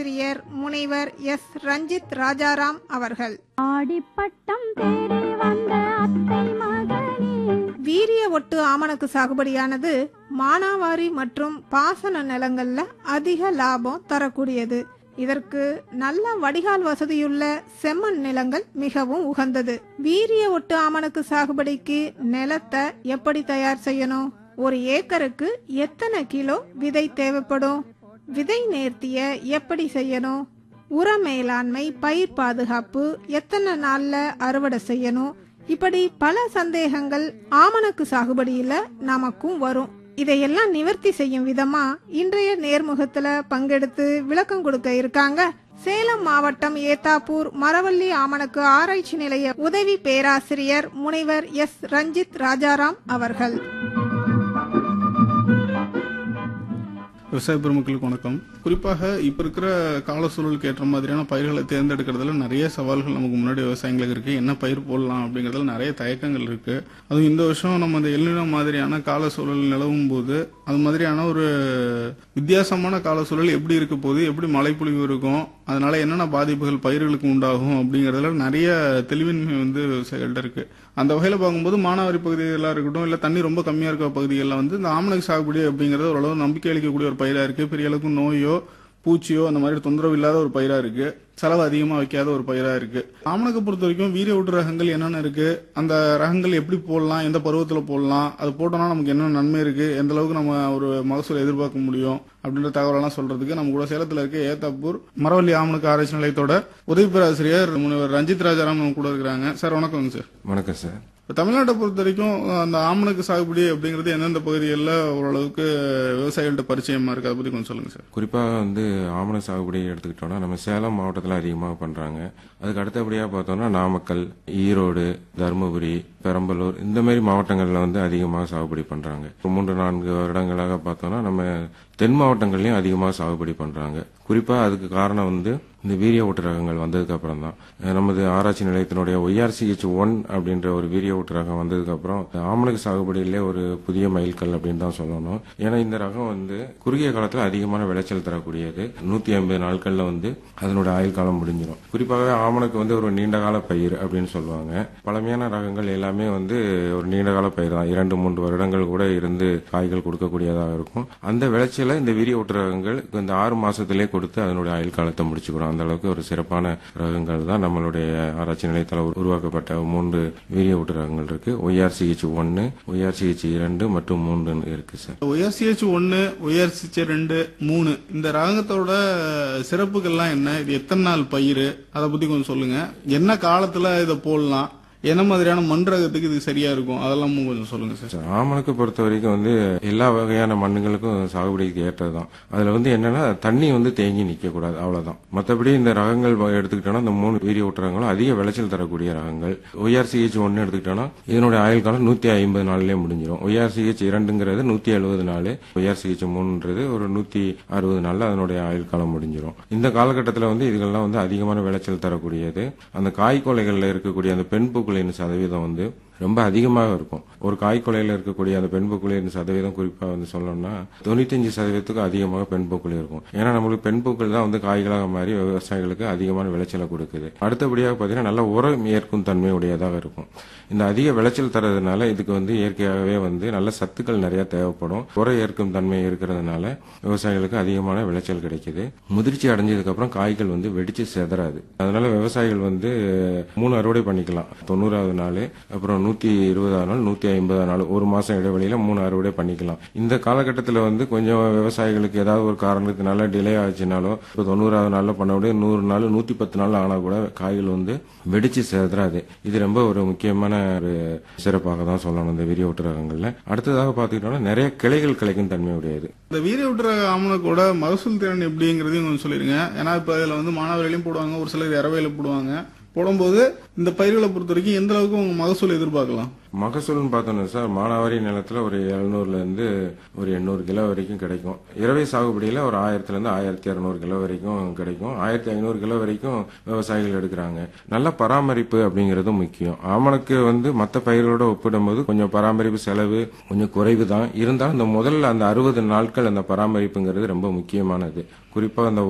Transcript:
பேராசிரியர் முனைவர் எஸ் ரஞ்சித் ராஜாராம் அவர்கள் ஆடிப்பட்டம் தேடி வந்த அத்தை மகனே வீரிய ஒட்டு ஆமணக்கு சாகுபடியானது மானாவாரி மற்றும் பாசன நிலங்கள்ல அதிக லாபம் தரக்கூடியது இதற்கு நல்ல வடிகால் வசதியுள்ள செம்மண் நிலங்கள் மிகவும் உகந்தது வீரிய ஒட்டு ஆமணக்கு சாகுபடிக்கு நிலத்தை எப்படி தயார் செய்யணும் ஒரு ஏக்கருக்கு எத்தனை கிலோ விதை தேவைப்படும் விதை நேர்த்திய எப்படி செய்யணும் உர மேலாண்மை பயிர் பாதுகாப்பு எத்தனை நாள்ல அறுவடை செய்யணும் இப்படி பல சந்தேகங்கள் ஆமணக்கு சாகுபடியில நமக்கும் வரும் இதையெல்லாம் நிவர்த்தி செய்யும் விதமா இன்றைய நேர்முகத்துல பங்கெடுத்து விளக்கம் கொடுக்க இருக்காங்க சேலம் மாவட்டம் ஏத்தாப்பூர் மரவள்ளி ஆமணக்கு ஆராய்ச்சி நிலைய உதவி பேராசிரியர் முனைவர் எஸ் ரஞ்சித் ராஜாராம் அவர்கள் விவசாய பெருமக்களுக்கு வணக்கம் குறிப்பாக இப்போ இருக்கிற கால சூழலுக்கு ஏற்ற மாதிரியான பயிர்களை தேர்ந்தெடுக்கிறதுல நிறைய சவால்கள் நமக்கு முன்னாடி விவசாயிகளுக்கு இருக்கு என்ன பயிர் போடலாம் அப்படிங்கிறதுல நிறைய தயக்கங்கள் இருக்கு அதுவும் இந்த வருஷம் நம்ம இந்த எல்லினோ மாதிரியான கால சூழல் நிலவும் போது அது மாதிரியான ஒரு வித்தியாசமான கால சூழல் எப்படி இருக்க போகுது எப்படி மழைப்பொழிவு இருக்கும் அதனால என்னென்ன பாதிப்புகள் பயிர்களுக்கு உண்டாகும் அப்படிங்கிறதுல நிறைய தெளிவின்மை வந்து விவசாயிகள்ட்ட இருக்கு அந்த வகையில் பார்க்கும்போது மானாவாரி பகுதிகளாக இருக்கட்டும் இல்லை தண்ணி ரொம்ப கம்மியாக இருக்க பகுதிகளில் வந்து இந்த ஆமணக்கு சாகுபடி அப்படிங்கிறது ஓரளவு நம்பிக்கை அளிக்கக்கூடிய ஒரு பயிராக இருக்கு பெரிய அளவுக்கு நோயோ பூச்சியோ அந்த மாதிரி தொந்தரவு இல்லாத ஒரு பயிராக இருக்கு செலவு அதிகமாக வைக்காத ஒரு பயிராக இருக்கு ஆமணக்கு பொறுத்த வரைக்கும் வீரிய ஊட்டு ரகங்கள் என்னென்ன இருக்கு அந்த ரகங்கள் எப்படி போடலாம் எந்த பருவத்தில் போடலாம் அது போட்டோம்னா நமக்கு என்ன நன்மை இருக்கு எந்த அளவுக்கு நம்ம ஒரு மகசூல் எதிர்பார்க்க முடியும் அப்படின்ற தகவலெல்லாம் சொல்றதுக்கு நம்ம கூட சேலத்தில் இருக்க ஏத்தாப்பூர் மரவள்ளி ஆமணக்கு ஆராய்ச்சி நிலையத்தோட உதவி பேராசிரியர் முனைவர் ரஞ்சித் ராஜாராம் நம்ம கூட இருக்கிறாங்க சார் வணக்கம் சார் வணக்கம் சார் இப்ப தமிழ்நாட்டை பொறுத்த வரைக்கும் அந்த ஆமணக்கு சாகுபடி அப்படிங்கிறது எந்தெந்த பகுதிகளில் ஓரளவுக்கு விவசாயிகள்ட்ட பரிச்சயமா இருக்கு அதை பத்தி கொஞ்சம் சொல்லுங்க சார் குறிப்பாக வந்து ஆமண சாகுபடி எடுத்துக்கிட்டோம்னா நம்ம சேலம் மாவட்டத்தில் அதிகமாக பண்ணுறாங்க அதுக்கு அடுத்தபடியாக பார்த்தோம்னா நாமக்கல் ஈரோடு தருமபுரி பெரம்பலூர் இந்த மாதிரி மாவட்டங்களில் வந்து அதிகமாக சாகுபடி பண்ணுறாங்க மூன்று நான்கு வருடங்களாக பார்த்தோம்னா நம்ம தென் மாவட்டங்கள்லையும் அதிகமாக சாகுபடி பண்ணுறாங்க குறிப்பாக அதுக்கு காரணம் வந்து இந்த வீரிய ஊட்டு ரகங்கள் வந்ததுக்கு அப்புறம் தான் அஹ் நமது ஆராய்ச்சி நிலையத்தினுடைய ஒய்ஆர்சிஹெச் ஒன் அப்படின்ற ஒரு வீரிய ஊட்டு ரகம் வந்ததுக்கு அப்புறம் ஆமணக்கு சாகுபடியிலே ஒரு புதிய மைல்கல் அப்படின்னு தான் சொல்லணும் ஏன்னா இந்த ரகம் வந்து குறுகிய காலத்தில் அதிகமான விளைச்சல் தரக்கூடியது நூத்தி ஐம்பது நாட்கள்ல வந்து அதனோட ஆயுள் காலம் முடிஞ்சிடும் குறிப்பாகவே ஆமணக்கு வந்து ஒரு நீண்ட கால பயிர் அப்படின்னு சொல்லுவாங்க பழமையான ரகங்கள் எல்லாமே வந்து ஒரு நீண்ட கால பயிர் தான் இரண்டு மூன்று வருடங்கள் கூட இருந்து காய்கள் கொடுக்கக்கூடியதாக இருக்கும் அந்த விளைச்சலை இந்த வீரிய ஊட்டு ரகங்கள் இந்த ஆறு மாசத்திலே கொடுத்து அதனுடைய ஆயுள் காலத்தை முடிச்சுக்கிறோம் அந்த அளவுக்கு ஒரு சிறப்பான ரகங்கள் தான் நம்மளுடைய ஆராய்ச்சி நிலையத்தில் உரு- உருவாக்கப்பட்ட மூன்று வீரிய ஊட்டு ரகங்கள் இருக்கு ஒய்ஆர்சிஹெச் ஒன்னு ஒய்ஆர்சிஹெச் இரண்டு மற்றும் மூன்று இருக்கு சார் ஒய்ஆர்சிஹெச் ஒன்னு ஒய்ஆர்சிஹெச் ரெண்டு மூணு இந்த ரகத்தோட சிறப்புகள்லாம் என்ன இது எத்தனை நாள் பயிர் அதை பத்தி கொஞ்சம் சொல்லுங்க என்ன காலத்துல இதை போடலாம் என்ன மாதிரியான மண் ரகத்துக்கு இது சரியா இருக்கும் அதெல்லாம் கொஞ்சம் சொல்லுங்க சார் சார், ஆமணக்கு பொறுத்த வரைக்கும் வந்து எல்லா வகையான மண்ணுகளுக்கும் சாகுபடிக்கு ஏற்றதுதான் அதுல வந்து என்னன்னா தண்ணி வந்து தேங்கி நிக்க கூடாது அவ்வளவுதான் மற்றபடி இந்த ரகங்கள் வ- எடுத்துக்கிட்டோம்னா இந்த மூணு வீரிய ஊட்டுறங்களும் அதிக விளைச்சல் தரக்கூடிய ரகங்கள் ஒய்ஆர்சிஹெச் ஒன்னு எடுத்துக்கிட்டோம்னா இதனுடைய ஆயுள் காலம் நூத்தி ஐம்பது நாள்லயே முடிஞ்சிடும் ஒய்ஆர்சிஹெச் இரண்டுங்கிறது நூத்தி எழுபது நாள் ஒய்ஆர்சிஹெச் மூணுன்றது ஒரு நூத்தி அறுபது நாள்ல அதனுடைய ஆயுள் காலம் முடிஞ்சிடும் இந்த காலகட்டத்தில் வந்து இதுகள்லாம் வந்து அதிகமான விளைச்சல் தரக்கூடியது அந்த காய்கொலைகள்ல இருக்கக்கூடிய அந்த பெண் பூக்குளின் சதவீதம் வந்து ரொம்ப அதிகமாக இருக்கும் ஒரு காய்கொலையில் இருக்கக்கூடிய அந்த பெண் பூக்குளின் சதவீதம் குறிப்பாக வந்து சொல்லணும்னா தொண்ணூத்தஞ்சு சதவீதத்துக்கு அதிகமாக பெண் பூக்கள் இருக்கும் ஏன்னா நம்மளுக்கு பெண் பூக்கள் தான் வந்து காய்களாக மாறி விவசாயிகளுக்கு அதிகமான விளைச்சலை கொடுக்குது அடுத்தபடியாக பார்த்தீங்கன்னா நல்ல உரம் ஏற்கும் தன்மை உடையதாக இருக்கும் இந்த அதிக விளைச்சல் தரதுனால இதுக்கு வந்து இயற்கையாகவே வந்து நல்ல சத்துக்கள் நிறைய தேவைப்படும் உர ஏற்கும் தன்மை இருக்கிறதுனால விவசாயிகளுக்கு அதிகமான விளைச்சல் கிடைக்குது முதிர்ச்சி அடைஞ்சதுக்கு அப்புறம் காய்கள் வந்து வெடிச்சு செதறாது அதனால விவசாயிகள் வந்து மூணு அறுவடை பண்ணிக்கலாம் தொண்ணூறாவது நாள் அப்புறம் நூத்தி இருபதாவது நாள் நூத்தி ஐம்பதாவது நாள் ஒரு மாசம் இடைவெளியில மூணு அறுவடை பண்ணிக்கலாம் இந்த காலகட்டத்தில் வந்து கொஞ்சம் விவசாயிகளுக்கு ஏதாவது ஒரு காரணத்தினால டிலே ஆச்சுனாலோ இப்போ தொண்ணூறாவது நாள்ல பண்ண முடியும் நூறு நாள் நூத்தி பத்து நாள் ஆனா கூட காய்கள் வந்து வெடிச்சு செதறாது இது ரொம்ப ஒரு முக்கியமான ஒரு சிறப்பாக தான் சொல்லணும் இந்த விரிய ஒட்டு ரகங்கள்ல அடுத்ததாக பார்த்துக்கிட்டோம்னா நிறைய கிளைகள் கிடைக்கும் தன்மை உடையது இந்த வீரிய விட்டுற ஆமணக்கோட மகசூல் திறன் எப்படிங்கிறதையும் கொஞ்சம் சொல்லிருங்க ஏன்னா இப்ப இதுல வந்து மானாவாரியிலையும் போடுவாங்க ஒரு சிலர் இரவையில போடுவாங்க போடும்போது இந்த பயிர்களை பொறுத்த வரைக்கும் எந்த அளவுக்கு உங்க மகசூல் எதிர்பார்க்கலாம் மகசூல்னு பார்த்தோம்னா சார் மானாவாரி நிலத்துல ஒரு எழுநூறுல இருந்து ஒரு எண்ணூறு கிலோ வரைக்கும் கிடைக்கும் இரவை சாகுபடியில ஒரு ஆயிரத்துல இருந்து ஆயிரத்தி இரநூறு கிலோ வரைக்கும் கிடைக்கும் ஆயிரத்தி ஐநூறு கிலோ வரைக்கும் விவசாயிகள் எடுக்கிறாங்க நல்ல பராமரிப்பு அப்படிங்கிறது முக்கியம் ஆமணக்கு வந்து மற்ற பயிர்களோட ஒப்பிடும்போது கொஞ்சம் பராமரிப்பு செலவு கொஞ்சம் குறைவு தான் இருந்தாலும் இந்த முதல்ல அந்த அறுபது நாட்கள் அந்த பராமரிப்புங்கிறது ரொம்ப முக்கியமானது குறிப்பா அந்த